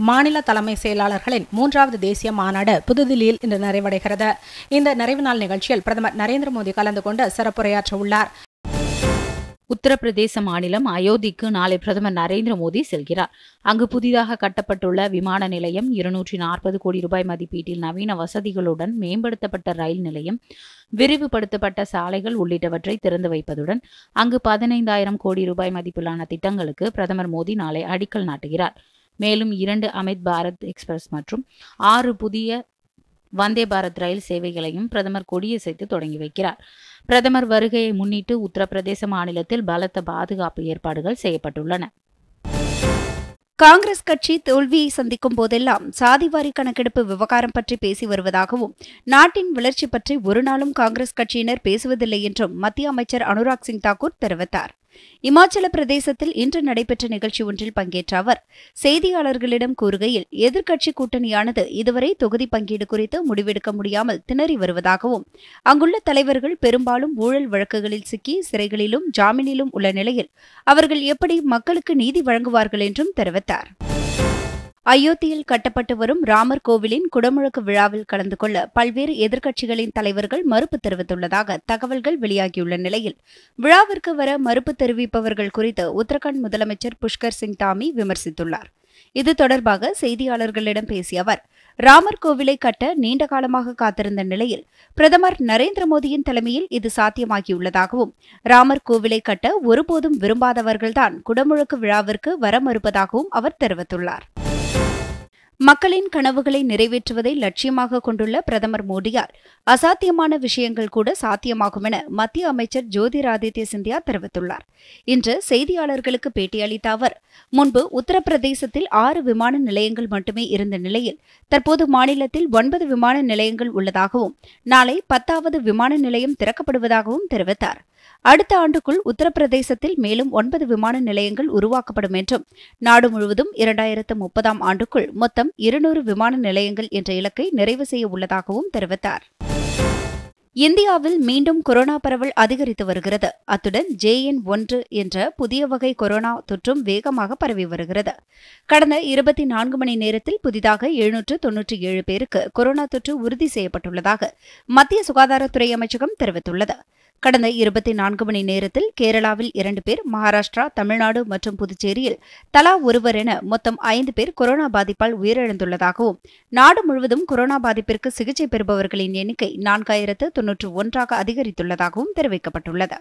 மாநில தலைமை செயலாளர்களின் மூன்றாவது தேசிய மாநாடு புதுதில்லியில் இன்று நிறைவடைகிறது இந்த நிறைவு நாள் நிகழ்ச்சியில் பிரதமர் நரேந்திர மோடி கலந்து கொண்டு சிறப்புரையாற்ற உள்ளார் உத்தரப்பிரதேச மாநிலம் அயோத்திக்கு நாளை பிரதமர் நரேந்திர மோடி செல்கிறார் அங்கு புதிதாக கட்டப்பட்டுள்ள விமான நிலையம் இருநூற்றி நாற்பது கோடி ரூபாய் மதிப்பீட்டில் நவீன வசதிகளுடன் மேம்படுத்தப்பட்ட ரயில் நிலையம் விரிவுபடுத்தப்பட்ட சாலைகள் உள்ளிட்டவற்றை திறந்து வைப்பதுடன் அங்கு பதினைந்தாயிரம் கோடி ரூபாய் மதிப்பிலான திட்டங்களுக்கு பிரதமர் மோடி நாளை அடிக்கல் நாட்டுகிறார் மேலும் இரண்டு அமித் பாரத் எக்ஸ்பிரஸ் மற்றும் ஆறு புதிய வந்தே பாரத் ரயில் சேவைகளையும் பிரதமர் கொடியசைத்து தொடங்கி வைக்கிறார் பிரதமர் வருகையை முன்னிட்டு உத்தரப்பிரதேச மாநிலத்தில் பலத்த பாதுகாப்பு ஏற்பாடுகள் செய்யப்பட்டுள்ளன காங்கிரஸ் கட்சி தோல்வியை சந்திக்கும் போதெல்லாம் சாதிவாரி கணக்கெடுப்பு விவகாரம் பற்றி பேசி வருவதாகவும் நாட்டின் வளர்ச்சி பற்றி ஒருநாளும் காங்கிரஸ் கட்சியினர் பேசுவதில்லை என்றும் மத்திய அமைச்சர் அனுராக் சிங் தாக்கூர் தெரிவித்தார் இமாச்சல பிரதேசத்தில் இன்று நடைபெற்ற நிகழ்ச்சி ஒன்றில் பங்கேற்ற அவர் செய்தியாளர்களிடம் கூறுகையில் எதிர்க்கட்சி கூட்டணியானது இதுவரை தொகுதி பங்கீடு குறித்து முடிவெடுக்க முடியாமல் திணறி வருவதாகவும் அங்குள்ள தலைவர்கள் பெரும்பாலும் ஊழல் வழக்குகளில் சிக்கி சிறைகளிலும் ஜாமீனிலும் உள்ள நிலையில் அவர்கள் எப்படி மக்களுக்கு நீதி வழங்குவார்கள் என்றும் தெரிவித்தார் அயோத்தியில் கட்டப்பட்டு வரும் ராமர் கோவிலின் குடமுழக்கு விழாவில் கலந்து கொள்ள பல்வேறு எதிர்க்கட்சிகளின் தலைவர்கள் மறுப்பு தெரிவித்துள்ளதாக தகவல்கள் வெளியாகியுள்ள நிலையில் விழாவிற்கு வர மறுப்பு தெரிவிப்பவர்கள் குறித்து உத்தரகாண்ட் முதலமைச்சர் புஷ்கர் சிங் தாமி விமர்சித்துள்ளார் இது தொடர்பாக செய்தியாளர்களிடம் பேசிய அவர் ராமர் கோவிலை கட்ட நீண்ட காலமாக காத்திருந்த நிலையில் பிரதமர் நரேந்திர மோடியின் தலைமையில் இது சாத்தியமாகியுள்ளதாகவும் ராமர் கோவிலை கட்ட ஒருபோதும் விரும்பாதவர்கள்தான் குடமுழக்கு விழாவிற்கு வர மறுப்பதாகவும் அவர் தெரிவித்துள்ளார் மக்களின் கனவுகளை நிறைவேற்றுவதை லட்சியமாக கொண்டுள்ள பிரதமர் மோடியால் அசாத்தியமான விஷயங்கள் கூட சாத்தியமாகும் என மத்திய அமைச்சர் ஜோதிராதித்ய சிந்தியா தெரிவித்துள்ளார் இன்று செய்தியாளர்களுக்கு பேட்டியளித்த அவர் முன்பு உத்தரப்பிரதேசத்தில் ஆறு விமான நிலையங்கள் மட்டுமே இருந்த நிலையில் தற்போது மாநிலத்தில் ஒன்பது விமான நிலையங்கள் உள்ளதாகவும் நாளை பத்தாவது விமான நிலையம் திறக்கப்படுவதாகவும் தெரிவித்தார் அடுத்த ஆண்டுக்குள் உத்தரப்பிரதேசத்தில் மேலும் ஒன்பது விமான நிலையங்கள் உருவாக்கப்படும் என்றும் நாடு முழுவதும் இரண்டாயிரத்து முப்பதாம் ஆண்டுக்குள் மொத்தம் இருநூறு விமான நிலையங்கள் என்ற இலக்கை நிறைவு செய்ய உள்ளதாகவும் தெரிவித்தார் இந்தியாவில் மீண்டும் கொரோனா பரவல் அதிகரித்து வருகிறது அத்துடன் ஜேஎன் ஒன்று என்ற புதிய வகை கொரோனா தொற்றும் வேகமாக பரவி வருகிறது கடந்த இருபத்தி நான்கு மணி நேரத்தில் புதிதாக எழுநூற்று தொன்னூற்றி ஏழு பேருக்கு கொரோனா தொற்று உறுதி செய்யப்பட்டுள்ளதாக மத்திய சுகாதாரத்துறை அமைச்சகம் தெரிவித்துள்ளது கடந்த இருபத்தி நான்கு மணி நேரத்தில் கேரளாவில் இரண்டு பேர் மகாராஷ்டிரா தமிழ்நாடு மற்றும் புதுச்சேரியில் தலா ஒருவர் என மொத்தம் ஐந்து பேர் கொரோனா பாதிப்பால் உயிரிழந்துள்ளதாகவும் நாடு முழுவதும் கொரோனா பாதிப்பிற்கு சிகிச்சை பெறுபவர்களின் எண்ணிக்கை நான்காயிரத்து தொன்னூற்று ஒன்றாக அதிகரித்துள்ளதாகவும் தெரிவிக்கப்பட்டுள்ளது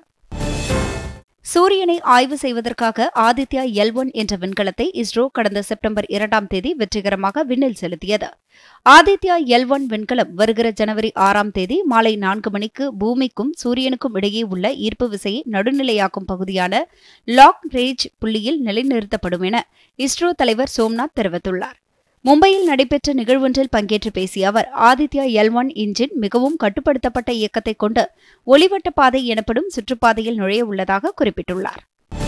சூரியனை ஆய்வு செய்வதற்காக ஆதித்யா எல் ஒன் என்ற விண்கலத்தை இஸ்ரோ கடந்த செப்டம்பர் இரண்டாம் தேதி வெற்றிகரமாக விண்ணில் செலுத்தியது ஆதித்யா எல் ஒன் விண்கலம் வருகிற ஜனவரி ஆறாம் தேதி மாலை நான்கு மணிக்கு பூமிக்கும் சூரியனுக்கும் இடையே உள்ள ஈர்ப்பு விசையை நடுநிலையாக்கும் பகுதியான லாக் ரேஜ் புள்ளியில் நிலைநிறுத்தப்படும் என இஸ்ரோ தலைவர் சோம்நாத் தெரிவித்துள்ளார் மும்பையில் நடைபெற்ற நிகழ்வொன்றில் பங்கேற்று பேசிய அவர் ஆதித்யா எல் ஒன் இன்ஜின் மிகவும் கட்டுப்படுத்தப்பட்ட இயக்கத்தை கொண்டு ஒளிவட்ட பாதை எனப்படும் சுற்றுப்பாதையில் நுழைய உள்ளதாக குறிப்பிட்டுள்ளார்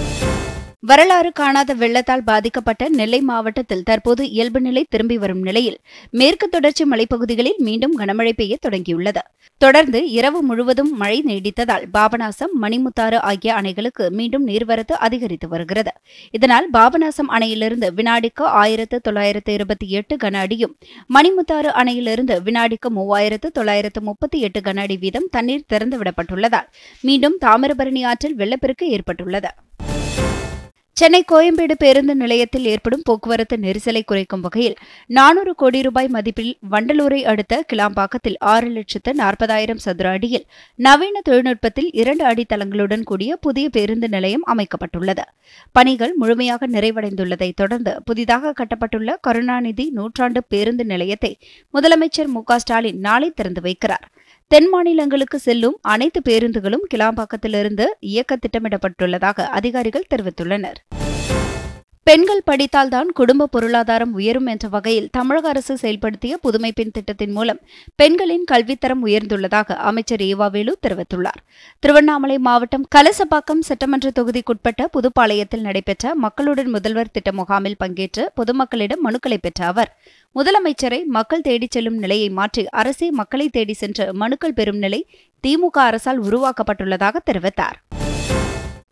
வரலாறு காணாத வெள்ளத்தால் பாதிக்கப்பட்ட நெல்லை மாவட்டத்தில் தற்போது இயல்பு நிலை திரும்பி வரும் நிலையில் மேற்கு தொடர்ச்சி மலைப்பகுதிகளில் மீண்டும் கனமழை பெய்ய தொடங்கியுள்ளது தொடர்ந்து இரவு முழுவதும் மழை நீடித்ததால் பாபநாசம் மணிமுத்தாறு ஆகிய அணைகளுக்கு மீண்டும் நீர்வரத்து அதிகரித்து வருகிறது இதனால் பாபநாசம் அணையிலிருந்து வினாடிக்கு ஆயிரத்து தொள்ளாயிரத்து இருபத்தி எட்டு கன அடியும் மணிமுத்தாறு அணையிலிருந்து வினாடிக்கு மூவாயிரத்து தொள்ளாயிரத்து முப்பத்தி எட்டு கன அடி வீதம் தண்ணீர் திறந்துவிடப்பட்டுள்ளதால் மீண்டும் தாமிரபரணி ஆற்றில் வெள்ளப்பெருக்கு ஏற்பட்டுள்ளது சென்னை கோயம்பேடு பேருந்து நிலையத்தில் ஏற்படும் போக்குவரத்து நெரிசலை குறைக்கும் வகையில் நானூறு கோடி ரூபாய் மதிப்பில் வண்டலூரை அடுத்த கிளாம்பாக்கத்தில் ஆறு லட்சத்து நாற்பதாயிரம் சதுர அடியில் நவீன தொழில்நுட்பத்தில் இரண்டு அடித்தளங்களுடன் கூடிய புதிய பேருந்து நிலையம் அமைக்கப்பட்டுள்ளது பணிகள் முழுமையாக நிறைவடைந்துள்ளதை தொடர்ந்து புதிதாக கட்டப்பட்டுள்ள கருணாநிதி நூற்றாண்டு பேருந்து நிலையத்தை முதலமைச்சர் மு ஸ்டாலின் நாளை திறந்து வைக்கிறார் தென் மாநிலங்களுக்கு செல்லும் அனைத்து பேருந்துகளும் கிளாம்பாக்கத்திலிருந்து இயக்க திட்டமிடப்பட்டுள்ளதாக அதிகாரிகள் தெரிவித்துள்ளனர் பெண்கள் படித்தால்தான் குடும்ப பொருளாதாரம் உயரும் என்ற வகையில் தமிழக அரசு செயல்படுத்திய புதுமை பெண் திட்டத்தின் மூலம் பெண்களின் கல்வித்தரம் உயர்ந்துள்ளதாக அமைச்சர் ஏவாவேலு தெரிவித்துள்ளார் திருவண்ணாமலை மாவட்டம் கலசப்பாக்கம் சட்டமன்ற தொகுதிக்குட்பட்ட புதுப்பாளையத்தில் நடைபெற்ற மக்களுடன் முதல்வர் திட்ட முகாமில் பங்கேற்று பொதுமக்களிடம் மனுக்களை பெற்ற அவர் முதலமைச்சரை மக்கள் தேடிச் செல்லும் நிலையை மாற்றி அரசே மக்களை தேடி சென்று மனுக்கள் பெறும் நிலை திமுக அரசால் உருவாக்கப்பட்டுள்ளதாக தெரிவித்தார்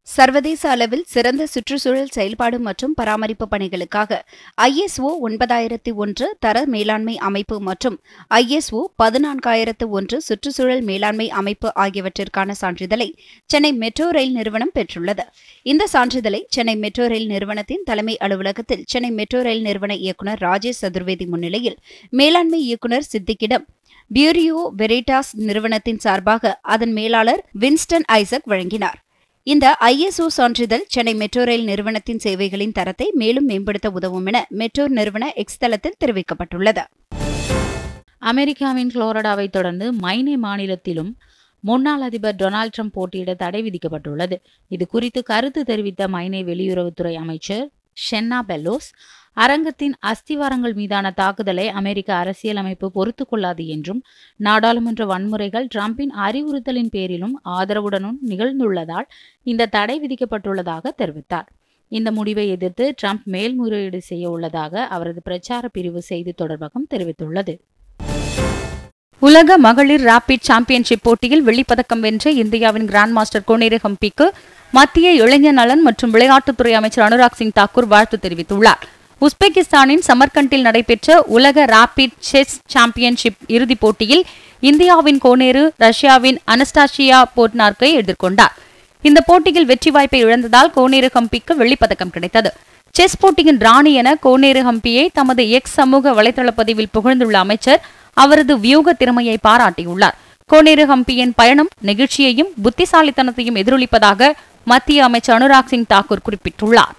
சர்வதேச அளவில் சிறந்த சுற்றுச்சூழல் செயல்பாடு மற்றும் பராமரிப்பு பணிகளுக்காக ஐஎஸ்ஓ ஒன்பதாயிரத்தி ஒன்று தர மேலாண்மை அமைப்பு மற்றும் ஐஎஸ்ஓ பதினான்காயிரத்து ஒன்று சுற்றுச்சூழல் மேலாண்மை அமைப்பு ஆகியவற்றிற்கான சான்றிதழை சென்னை மெட்ரோ ரயில் நிறுவனம் பெற்றுள்ளது இந்த சான்றிதழை சென்னை மெட்ரோ ரயில் நிறுவனத்தின் தலைமை அலுவலகத்தில் சென்னை மெட்ரோ ரயில் நிறுவன இயக்குநர் ராஜேஷ் சதுர்வேதி முன்னிலையில் மேலாண்மை இயக்குநர் சித்திக்கிடம் பியூரியோ வெரிட்டாஸ் நிறுவனத்தின் சார்பாக அதன் மேலாளர் வின்ஸ்டன் ஐசக் வழங்கினார் இந்த ஐஎஸ்ஓ சான்றிதழ் சென்னை மெட்ரோ ரயில் நிறுவனத்தின் சேவைகளின் தரத்தை மேலும் மேம்படுத்த உதவும் என மெட்ரோ நிறுவன எக்ஸ் தளத்தில் தெரிவிக்கப்பட்டுள்ளது அமெரிக்காவின் புளோரிடாவை தொடர்ந்து மைனே மாநிலத்திலும் முன்னாள் அதிபர் டொனால்ட் ட்ரம்ப் போட்டியிட தடை விதிக்கப்பட்டுள்ளது இது குறித்து கருத்து தெரிவித்த மைனே வெளியுறவுத்துறை அமைச்சர் ஷென்னா பெல்லோஸ் அரங்கத்தின் அஸ்திவாரங்கள் மீதான தாக்குதலை அமெரிக்க அரசியலமைப்பு பொறுத்துக் கொள்ளாது என்றும் நாடாளுமன்ற வன்முறைகள் டிரம்பின் அறிவுறுத்தலின் பேரிலும் ஆதரவுடனும் நிகழ்ந்துள்ளதால் இந்த தடை விதிக்கப்பட்டுள்ளதாக தெரிவித்தார் இந்த முடிவை எதிர்த்து ட்ரம்ப் மேல்முறையீடு செய்ய உள்ளதாக அவரது பிரச்சார பிரிவு செய்தி தொடர்பகம் தெரிவித்துள்ளது உலக மகளிர் ராபிட் சாம்பியன்ஷிப் போட்டியில் வெள்ளிப்பதக்கம் வென்ற இந்தியாவின் கிராண்ட் மாஸ்டர் கோனேரி ஹம்பிக்கு மத்திய இளைஞர் நலன் மற்றும் விளையாட்டுத்துறை அமைச்சர் அனுராக் சிங் தாக்கூர் வாழ்த்து தெரிவித்துள்ளார் உஸ்பெகிஸ்தானின் சமர்கண்டில் நடைபெற்ற உலக ராபிட் செஸ் சாம்பியன்ஷிப் இறுதிப் போட்டியில் இந்தியாவின் கோனேரு ரஷ்யாவின் அனஸ்டாஷியா போட்னார்க்கை எதிர்கொண்டார் இந்த போட்டியில் வெற்றி வாய்ப்பை இழந்ததால் கோனேரு ஹம்பிக்கு வெள்ளிப்பதக்கம் கிடைத்தது செஸ் போட்டியின் ராணி என கோனேரு ஹம்பியை தமது எக்ஸ் சமூக வலைதள பதிவில் புகழ்ந்துள்ள அமைச்சர் அவரது வியூக திறமையை பாராட்டியுள்ளார் கோனேரு ஹம்பியின் பயணம் நெகிழ்ச்சியையும் புத்திசாலித்தனத்தையும் எதிரொலிப்பதாக மத்திய அமைச்சர் அனுராக் சிங் தாக்கூர் குறிப்பிட்டுள்ளார்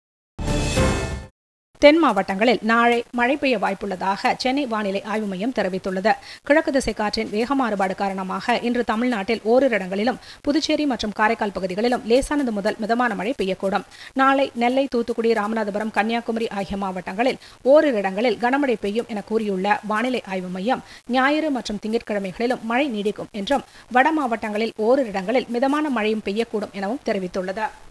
தென் மாவட்டங்களில் நாளை மழை பெய்ய வாய்ப்புள்ளதாக சென்னை வானிலை ஆய்வு மையம் தெரிவித்துள்ளது கிழக்கு திசை காற்றின் வேக மாறுபாடு காரணமாக இன்று தமிழ்நாட்டில் ஓரிரு இடங்களிலும் புதுச்சேரி மற்றும் காரைக்கால் பகுதிகளிலும் லேசானது முதல் மிதமான மழை பெய்யக்கூடும் நாளை நெல்லை தூத்துக்குடி ராமநாதபுரம் கன்னியாகுமரி ஆகிய மாவட்டங்களில் ஓரிரு இடங்களில் கனமழை பெய்யும் என கூறியுள்ள வானிலை ஆய்வு மையம் ஞாயிறு மற்றும் திங்கட்கிழமைகளிலும் மழை நீடிக்கும் என்றும் வட மாவட்டங்களில் ஓரிரு இடங்களில் மிதமான மழையும் பெய்யக்கூடும் எனவும் தெரிவித்துள்ளது